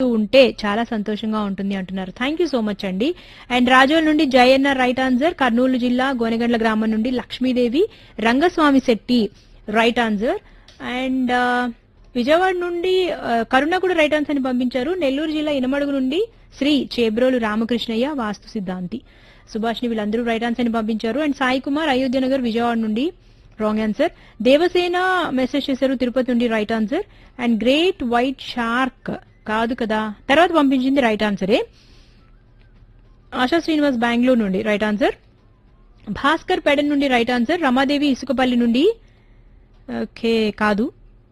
ఉంటే చాలా సంతోషంగా ఉంటుంది అంటున్నారు థ్యాంక్ యూ సో మచ్ అండి అండ్ రాజోల్ నుండి జయన్న రైట్ ఆన్సర్ కర్నూలు జిల్లా గోనెగండ్ల గ్రామం నుండి Lakshmidevi Rangaswamy Shetty right answer and Vijayawada నుండి ఆ, కరుణ కూడా రైట్ ఆన్సర్ ని పంపించారు నెల్లూరు జిల్లా ఇనమడుగు నుండి శ్రీ చేబ్రోలు రామకృష్ణయ్య వాస్తు సిద్ధాంతి సుభాష్ని వీళ్ళందరూ రైట్ ఆన్సర్ ని పంపించారు అండ్ సాయి కుమార్ అయోధ్య నగర్ విజయవాడ నుండి రాంగ్ ఆన్సర్ దేవసేన మెసేజ్ చేశారు తిరుపతి నుండి right answer and great white shark కాదు కదా తర్వాత పంపించింది రైట్ ఆన్సరే ఆశా శ్రీనివాస్ బెంగళూరు నుండి రైట్ ఆన్సర్ భాస్కర్ పెడన్ నుండి రైట్ ఆన్సర్ రమాదేవి ఇసుకపల్లి నుండి ఓకే కాదు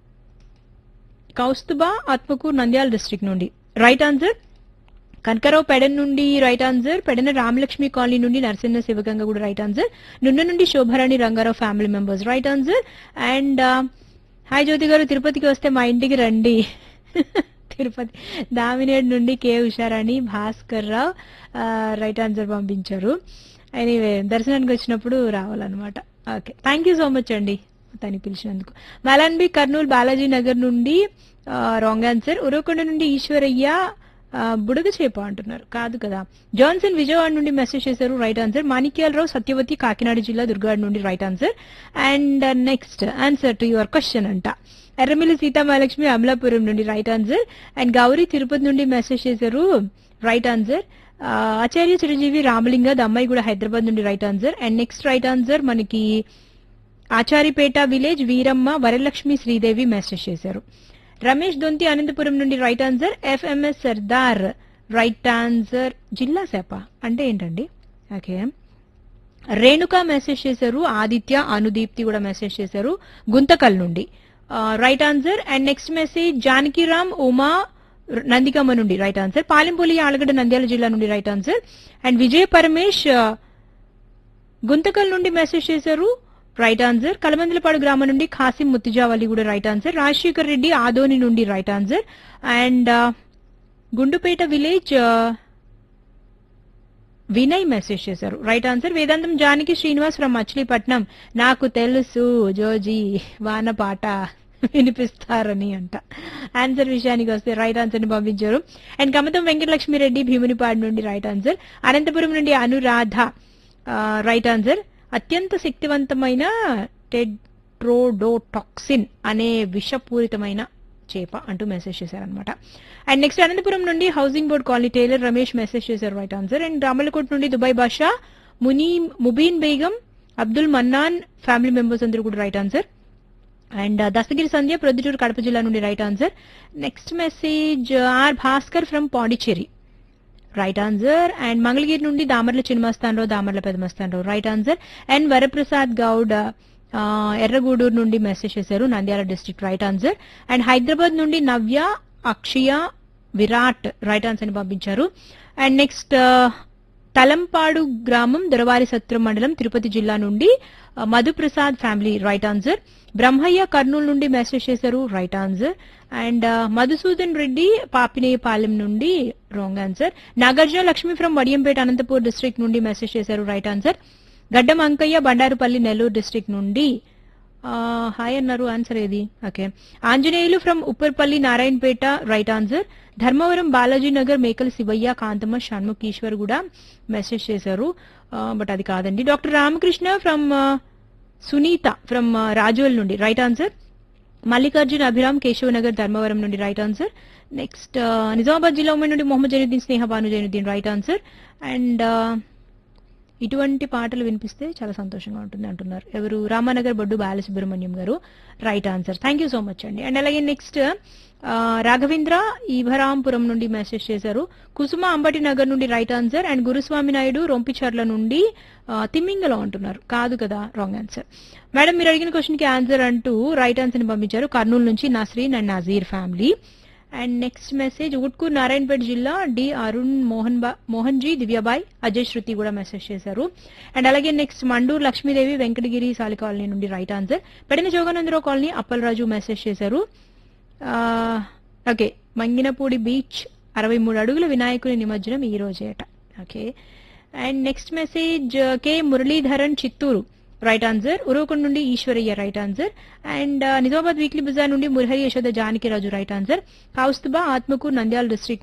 కౌస్తుబా ఆత్మకూర్ నంద్యాల డిస్ట్రిక్ట్ నుండి రైట్ ఆన్సర్ కనకరావు పెడన్ నుండి right answer Pedana Ramalakshmi colony నుండి నరసింహ శివగంగ కూడా రైట్ ఆన్సర్ నుండి నుండి Shobharani Rangarao family members right answer and hi Jyothi గారు తిరుపతికి వస్తే మా ఇంటికి రండి తిరుపతి దామినేడ్ నుండి K Usharani Bhaskar Rao right answer పంపించారు ఎనీవే దర్శనానికి వచ్చినప్పుడు రావాలన్నమాట okay thank you so much అండి తని పిలిచినందుకు మలాన్బి కర్నూలు బాలాజీ నగర్ నుండి రాంగ్ ఆన్సర్ ఉరవకొండ నుండి ఈశ్వరయ్య ఆ, బుడగ చేప అంటున్నారు కాదు కదా జాన్సన్ విజయవాడ నుండి మెసేజ్ చేశారు రైట్ ఆన్సర్ మాణిక్యాలరావు సత్యవతి కాకినాడ జిల్లా దుర్గాడ్ నుండి right answer and next answer to your question అంట ఎర్రమిల్లి సీతామహాలక్ష్మి అమలాపురం నుండి right answer and Gauri Tirupati నుండి మెసేజ్ చేశారు రైట్ ఆన్సర్ ఆ, ఆచార్య చిరంజీవి రామలింగ అమ్మాయి కూడా హైదరాబాద్ నుండి right answer and next right answer మనకి ఆచారిపేట విలేజ్ వీరమ్మ వరలక్ష్మి శ్రీదేవి మెసేజ్ చేశారు రమేష్ దొంతి అనంతపురం నుండి right answer FMS Sardar right answer జిల్లా సేప అంటే ఏంటండి ఓకే రేణుక మెసేజ్ చేశారు ఆదిత్య అనుదీప్తి కూడా మెసేజ్ చేశారు గుంతకల్ నుండి right answer and next message Janakiram Uma Nandikamma నుండి రైట్ ఆన్సర్ పాలెంపల్లి ఆలగడ్డ నంద్యాల జిల్లా నుండి right answer and Vijay Paramesh ఆ, గుంతకల్ నుండి మెసేజ్ చేశారు రైట్ ఆన్సర్ కలమందలపాడు గ్రామం నుండి ఖాసిం ముత్తిజావల్లి కూడా రైట్ ఆన్సర్ రాజశేఖర్ రెడ్డి ఆదోని నుండి రైట్ ఆన్సర్ అండ్ ఆ, గుండుపేట విలేజ్ ఆ, వినయ్ మెసేజ్ చేశారు right answer Vedantam Janaki Srinivas from Machilipatnam నాకు తెలుసు జోజీ వాన పాట వినిపిస్తారని అంట ఆన్సర్ విషయానికి వస్తే రైట్ ఆన్సర్ ని పంపించారు అండ్ కమతం వెంకటలక్ష్మి రెడ్డి భీమునిపాడు నుండి రైట్ ఆన్సర్ అనంతపురం నుండి అనురాధ రైట్ ఆన్సర్ అత్యంత శక్తివంతమైన టెడ్రోడోటాక్సిన్ అనే విషపూరితమైన చేప అంటూ మెసేజ్ చేశారనమాట అండ్ నెక్స్ట్ అనంతపురం నుండి housing board colony tailor Ramesh message చేశారు రైట్ ఆన్సర్ అండ్ రామలకోట్ నుండి Dubai Basha Muni Mubeen Begum Abdul Mannan family members అందరూ కూడా right answer and Dastagiri Sandhya Proddatur Kadapa జిల్లా నుండి right answer next message R Bhaskar from Pondicherry right answer and Mangalagiri నుండి Damarla Chinnamastanarao Damarla Pedamastanarao right answer and Varaprasad Goud ఆ, ఎర్రగూడూరు నుండి మెసేజ్ చేశారు Nandyal district right answer and Hyderabad నుండి నవ్య అక్షయ విరాట్ రైట్ ఆన్సర్ ని పంపించారు అండ్ నెక్స్ట్ తలంపాడు గ్రామం దొరవారి సత్రం మండలం తిరుపతి జిల్లా నుండి ఆ, Madhuprasad family right answer Brahmayya Kurnool నుండి మెసేజ్ చేశారు రైట్ ఆన్సర్ అండ్ ఆ, మధుసూదన్ రెడ్డి పాపినేయపాలెం నుండి wrong answer Nagarjuna Lakshmi from Vadiyampeta Anantapur district నుండి మెసేజ్ చేశారు right answer Gaddam Ankayya Bandarupalli Nellore district నుండి ఆ, హాయ్ అన్నారు ఆన్సర్ ఏది okay Anjaneyulu from Upparpalli Narayanpet right answer Dharmavaram Balaji Nagar Mekala Sivayya Kanthamma Shanmukh Eshwar కూడా మెసేజ్ చేశారు బట్ అది కాదండి doctor Ramakrishna from Sunitha from Rajol నుండి రైట్ ఆన్సర్ మల్లికార్జున్ అభిరామ్ కేశవనగర్ ధర్మవరం నుండి రైట్ ఆన్సర్ నెక్స్ట్ నిజామాబాద్ జిల్లా ఉమ్మడి నుండి Mohammed Zainuddin Sneha Bhanu Zainuddin right answer and ఇటువంటి పాటలు వినిపిస్తే చాలా సంతోషంగా ఉంటుంది అంటున్నారు ఎవరు రామానగర్ బొడ్డు బాలసుబ్రహ్మణ్యం గారు right answer thank you so much అండి అండ్ అలాగే నెక్స్ట్ రాఘవేంద్ర ఈభరాంపురం నుండి మెసేజ్ చేశారు కుసుమ అంబటి నగర్ నుండి right answer and Guruswamy Naidu Rompicherla నుండి ఆ, తిమ్మింగలో అంటున్నారు కాదు కదా రాంగ్ ఆన్సర్ మేడం మీరు అడిగిన క్వశ్చన్ కి ఆన్సర్ అంటూ రైట్ ఆన్సర్ ని పంపించారు కర్నూలు నుంచి Nasreen and Nazeer family and next message Utkur Narayanpet జిల్లా డి అరుణ్ మోహన్ బా మోహన్ జీ దివ్యాబాయ్ అజయ్ శృతి కూడా మెసేజ్ చేశారు అండ్ అలాగే నెక్స్ట్ మండూర్ లక్ష్మీదేవి వెంకటగిరి సాలి కాలనీ నుండి right answer Pedina Joganandarao colony Appalaraju message చేశారు ఓకే మంగినపూడి బీచ్ అరవై మూడు అడుగుల వినాయకుని నిమజ్జనం ఈ రోజేట okay and next message K Muralidharan Chittoor right answer Uravakonda నుండి Eswarayya right answer and Nizamabad weekly బజార్ నుండి Murahari Yashoda Janakiraju right answer Kaustuba Atmakur Nandyal district